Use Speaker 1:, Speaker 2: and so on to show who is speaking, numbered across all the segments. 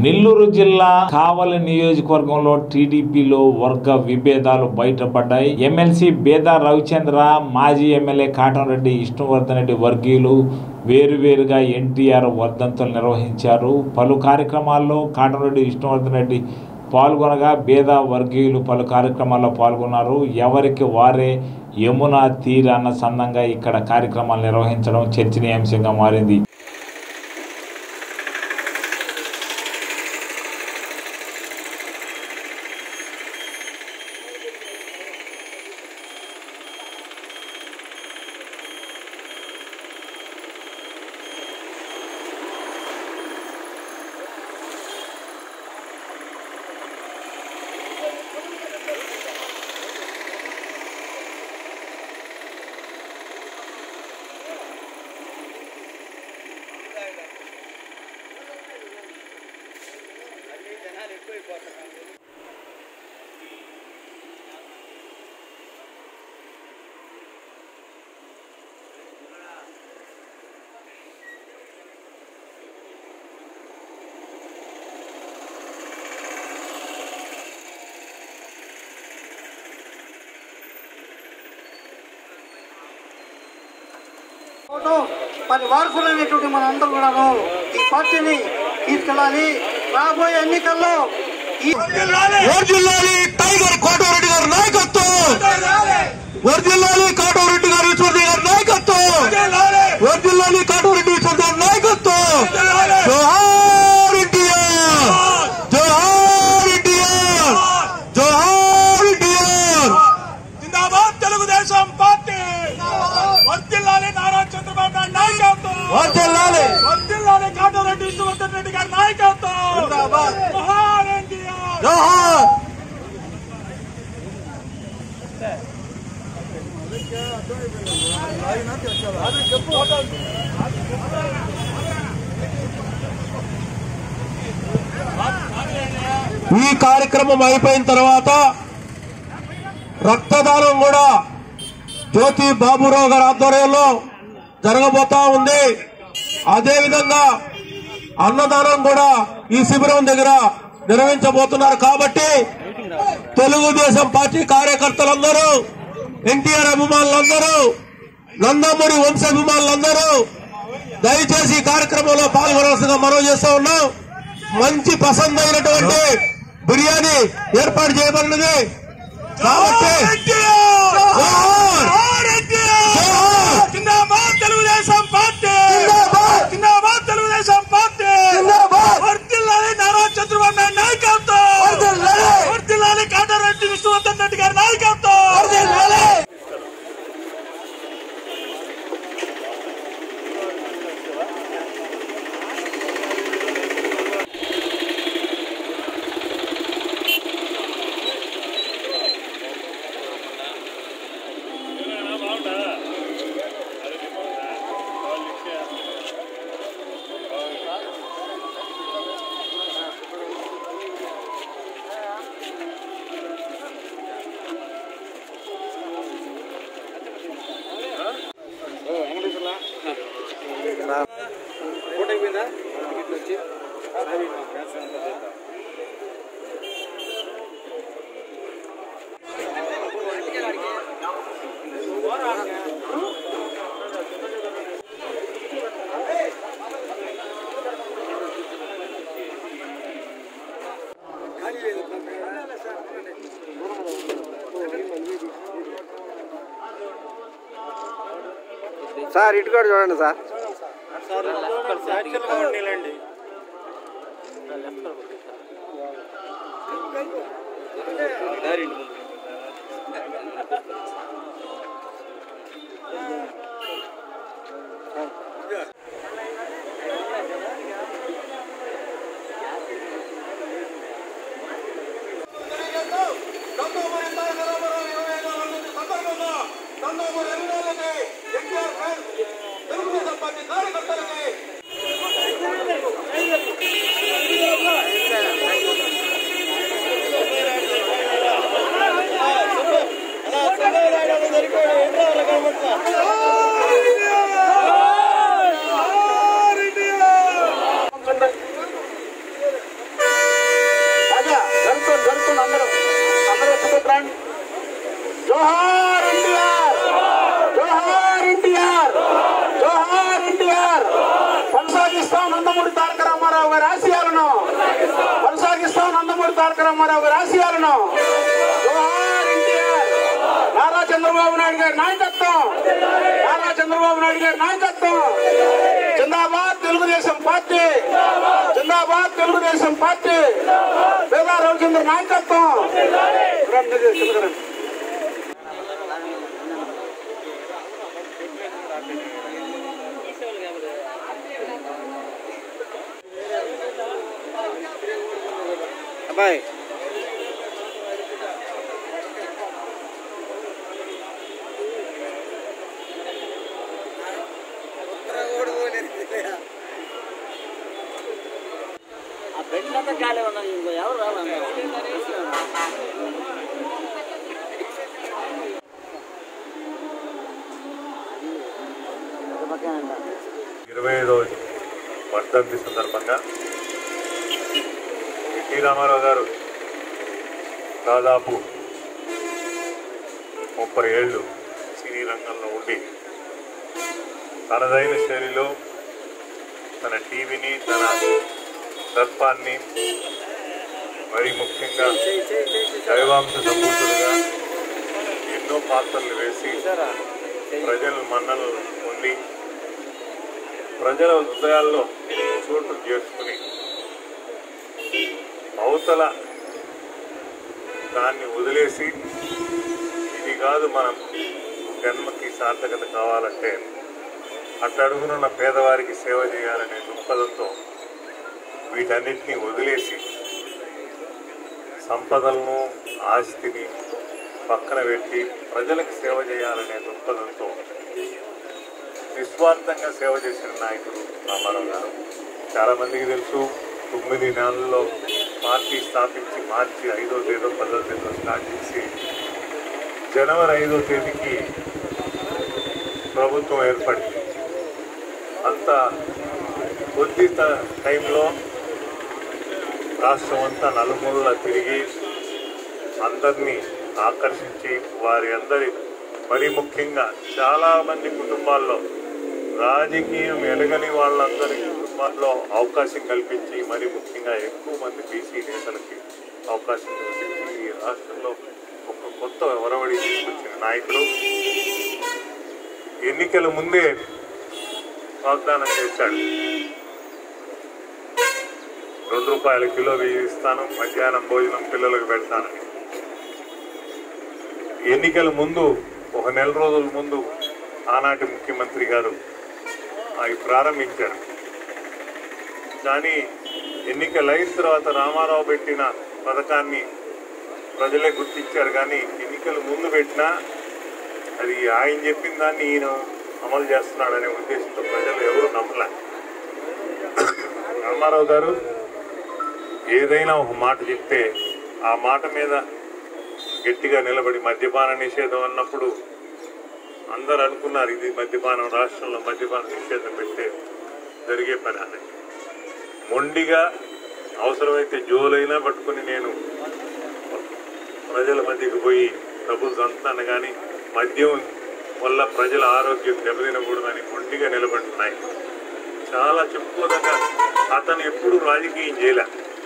Speaker 1: నెల్లూరు జిల్లా కావలి నియోజకవర్గంలో టీడీపీలో వర్గ విభేదాలు బయటపడ్డాయి ఎమ్మెల్సీ బేదా రవిచంద్ర మాజీ ఎమ్మెల్యే కాటంరెడ్డి విష్ణువర్ధన్ రెడ్డి వర్గీయులు వేరువేరుగా ఎన్టీఆర్ వర్ధంతులు నిర్వహించారు పలు కార్యక్రమాల్లో కాటంరెడ్డి విష్ణువర్ధన్ రెడ్డి పాల్గొనగా బేద వర్గీయులు పలు కార్యక్రమాల్లో పాల్గొన్నారు ఎవరికి వారే యమునా తీరాన సందంగా ఇక్కడ కార్యక్రమాలు నిర్వహించడం చర్చనీయాంశంగా మారింది
Speaker 2: ఫోటో మరి వారసులైనటువంటి మనందరూ కూడాను ఈ పార్టీని తీసుకెళ్ళాలి రాబోయే ఎన్నికల్లో ఈ
Speaker 3: వర్జిల్లాలి టైగర్ కోటరెడ్డి గారి నాయకత్వం వర్జిల్లాలి కోటరెడ్డి గారి విశ్వనాథ్ గారి నాయకత్వం వర్జిల్లాలి కోటరెడ్డి విశ్వనాథ్ గారి నాయకత్వం జోహార్ ఎన్టీఆర్ జోహార్ ఎన్టీఆర్ జోహార్ ఎన్టీఆర్
Speaker 4: జిందాబాద్ తెలుగుదేశం పార్టీ వర్దిల్లాలి నారా చంద్రబాబు నాయుడు నాయకత్వం
Speaker 3: వర్జిల్లాలి
Speaker 4: వర్దిల్లాలి కాటారెడ్డి విష్ణువర్ధన్ రెడ్డి గారి నాయకత్వం జోహార్ ఎన్టీఆర్
Speaker 3: జోహార్ ఈ కార్యక్రమం అయిపోయిన తర్వాత రక్తదానం కూడా జ్యోతి బాబురావు గారి ఆధ్వర్యంలో జరగబోతా ఉంది అదేవిధంగా అన్నదానం కూడా ఈ శిబిరం దగ్గర నిర్వహించబోతున్నారు కాబట్టి తెలుగుదేశం పార్టీ కార్యకర్తలందరూ ఎన్టీఆర్ అభిమానులందరూ నందమూరి వంశాభిమానులందరూ దయచేసి ఈ కార్యక్రమంలో పాల్గొనాల్సిందిగా మనవి చేస్తూ ఉన్నాం మంచి పసంద్ అయినటువంటి బిర్యానీ ఏర్పాటు చేయబడినది కాబట్టి జోహార్! జోహార్!
Speaker 4: జిందాబాద్ తెలుగుదేశం పార్టీ
Speaker 3: జిందాబాద్!
Speaker 4: జిందాబాద్ తెలుగుదేశం పార్టీ
Speaker 3: జిందాబాద్!
Speaker 4: వర్దిల్లాలి నారా చంద్రబాబు నాయుడు నాయకత్వం
Speaker 3: వర్ధిల్లాలి!
Speaker 4: వర్దిల్లాలి కాటారెడ్డి విష్ణువర్ధన్ రెడ్డి గారి నాయకత్వం
Speaker 3: వర్ధిల్లాలి!
Speaker 5: సార్ ఇటు కూడా చూడండి సార్
Speaker 3: నందమూరి తారక రామారావు ఇరవై ఐదో వర్ధంతి సందర్భంగా నందమూరి అభిమానులకి ఎన్టీఆర్ ఫ్యాన్స్ తెలుగుదేశం పార్టీ కార్యకర్తలకి
Speaker 4: అలా
Speaker 3: తారక రామారావు గారి ఆశయాలను జోహార్ ఎన్టీఆర్ నారా చంద్రబాబు నాయుడు గారి నాయకత్వం నారా చంద్రబాబు నాయుడు గారి నాయకత్వం జిందాబాద్ తెలుగుదేశం పార్టీ జిందాబాద్ తెలుగుదేశం పార్టీ పేద రవిచంద్ర నాయకత్వం రండి, రండి.
Speaker 5: అబ్బాయి
Speaker 6: ఆ బెడ్లంతా ఖాళీ ఉన్నది ఇంకో ఎవరు రావాలి
Speaker 7: ఇరవై ఐదో వర్ధంతి సందర్భంగా ఎన్టీ రామారావు గారు దాదాపు ముప్పై ఏళ్ళు సినీ రంగంలో ఉండి తనదైన శైలిలో తన టీవీని తన దర్పాన్ని మరి ముఖ్యంగా దైవాంశ సంబూతులుగా ఎన్నో పాత్రలు వేసి ప్రజల మన్నలు పొంది ప్రజల హృదయాల్లో చోటు చేసుకుని అవతల దాన్ని వదిలేసి ఇది కాదు మనం జన్మకి సార్థకత కావాలంటే అట్టడుగునున్న పేదవారికి సేవ చేయాలనే దృక్పథంతో వీటన్నిటిని వదిలేసి సంపదలను ఆస్తిని పక్కన పెట్టి ప్రజలకు సేవ చేయాలనే దృక్పథంతో నిస్వార్థంగా సేవ చేసిన నాయకుడు రామారావు గారు చాలా మందికి తెలుసు తొమ్మిది నెలల్లో పార్టీ స్థాపించి మార్చి ఐదో తేదీ పదో తేదీ స్టార్ట్ చేసి జనవరి ఐదో తేదీకి ప్రభుత్వం ఏర్పడింది అంత కొద్ది ట- టైంలో రాష్ట్రం అంతా నలుమూలలా తిరిగి అందరినీ ఆకర్షించి వారి అందరి మరి ముఖ్యంగా చాలా మంది కుటుంబాల్లో రాజకీయం ఎలగని వాళ్ళందరి కుటుంబాల్లో అవకాశం కల్పించి మరి ముఖ్యంగా ఎక్కువ మంది బీసీ నేతలకి అవకాశం కల్పించి ఈ రాష్ట్రంలో ఒక కొత్త ఒరవడి తీసుకొచ్చిన నాయకుడు ఎన్నికల ముందే వాగ్దానం చేశాడు రెండు రూపాయల కిలో వెయ్యి ఇస్తాను మధ్యాహ్నం భోజనం పిల్లలకు పెడతానని ఎన్నికల ముందు ఒక నెల రోజుల ముందు ఆనాటి ముఖ్యమంత్రి గారు అవి ప్రారంభించారు కానీ ఎన్నికలు అయిన తర్వాత రామారావు పెట్టిన పథకాన్ని ప్రజలే గుర్తించారు కానీ ఎన్నికలు ముందు పెట్టినా అది ఆయన చెప్పిన దాన్ని ఈయన అమలు చేస్తున్నాడనే ఉద్దేశంతో ప్రజలు ఎవరు నమ్మలే రామారావు గారు ఏదైనా ఒక మాట చెప్తే ఆ మాట మీద గట్టిగా నిలబడి మద్యపాన నిషేధం అన్నప్పుడు అందరు అనుకున్నారు ఇది మద్యపానం రాష్ట్రంలో మద్యపాన నిషేధం పెడితే జరిగే పని అని మొండిగా అవసరమైతే జోలైనా పట్టుకుని నేను ప్రజల మధ్యకి పోయి డబ్బులు సంతాను కానీ మద్యం వల్ల ప్రజల ఆరోగ్యం దెబ్బతినకూడదని మొండిగా నిలబడుతున్నాయి చాలా చెప్పుకోదగ్గ అతను ఎప్పుడు రాజకీయం చేయలే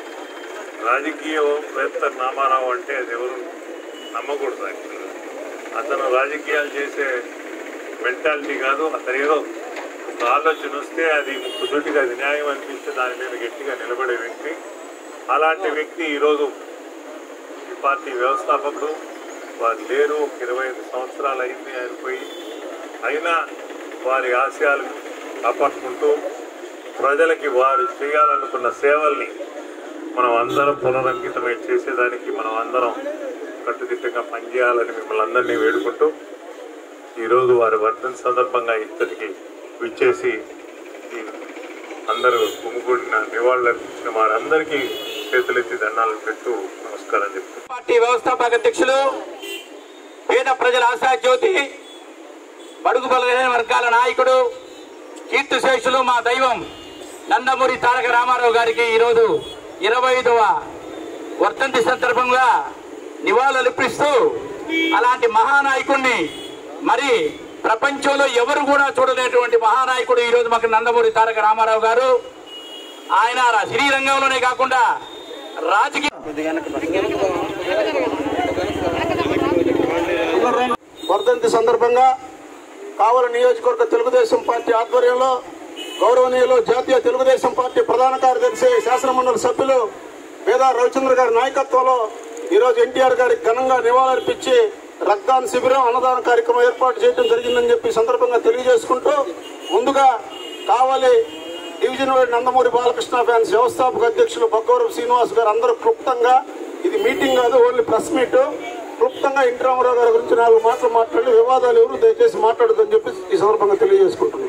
Speaker 7: రాజకీయవేత్త రామారావు అంటే అది ఎవరు నమ్మకూడదు యాక్చువల్గా అతను రాజకీయాలు చేసే మెంటాలిటీ కాదు అతను ఏదో ఒక ఆలోచన వస్తే అది ముక్కుసూటిగా అది న్యాయం అనిపిస్తే దాని మీద గట్టిగా నిలబడే వ్యక్తి అలాంటి వ్యక్తి ఈరోజు ఈ పార్టీ వ్యవస్థాపకుడు వారు లేరు ఒక ఇరవై ఐదు సంవత్సరాలు అయింది ఆయన పోయి అయినా వారి ఆశయాలు కాపాడుకుంటూ ప్రజలకి వారు చేయాలనుకున్న సేవల్ని మనం అందరం పునరంకితమై చేసేదానికి మనం అందరం కట్టుదిట్టంగా పనిచేయాలని మిమ్మల్ని అందరినీ వేడుకుంటూ ఈరోజు వారి వర్ధన్ సందర్భంగా ఇద్దరికి విచ్చేసి ఈ అందరూ గుమ్ముకూడిన నివాళులర్పించిన వారందరికీ చేతులెత్తి దండాలు పెట్టు నమస్కారం చెప్తూ
Speaker 3: పార్టీ వ్యవస్థాపక అధ్యక్షులు పేద ప్రజల ఆశా జ్యోతి బడుగు బలహీన వర్గాల నాయకుడు కీర్తిశేషులు మా దైవం నందమూరి తారక రామారావు గారికి ఈరోజు ఇరవై ఐదవ వర్ధంతి సందర్భంగా నివాళులర్పిస్తూ అలాంటి మహానాయకుడిని మరి ప్రపంచంలో ఎవరు కూడా చూడలేటువంటి మహానాయకుడు ఈరోజు మాకు నందమూరి తారక రామారావు గారు ఆయన సినీ రంగంలోనే కాకుండా రాజకీయ వర్ధంతి సందర్భంగా కావల నియోజకవర్గ తెలుగుదేశం పార్టీ ఆధ్వర్యంలో గౌరవనీయులు జాతీయ తెలుగుదేశం పార్టీ ప్రధాన కార్యదర్శి శాసనమండలి సభ్యులు వేదా రవిచంద్ర గారి నాయకత్వంలో ఈరోజు ఎన్టీఆర్ గారికి ఘనంగా నివాళులర్పించి రక్తదాన శిబిరం అన్నదాన కార్యక్రమం ఏర్పాటు చేయడం జరిగిందని చెప్పి ఈ సందర్భంగా తెలియజేసుకుంటూ ముందుగా Kavali division wide Nandamuri Balakrishna fans వ్యవస్థాపక అధ్యక్షులు బగ్గవరం శ్రీనివాస్ గారు అందరూ క్లుప్తంగా ఇది మీటింగ్ కాదు ఓన్లీ ప్రెస్ మీట్ క్లుప్తంగా ఎన్టీ రామారావు గారి గురించి నాలుగు మాటలు మాట్లాడి వివాదాలు ఎవరు దయచేసి మాట్లాడదని చెప్పి ఈ సందర్భంగా తెలియజేసుకుంటున్నాను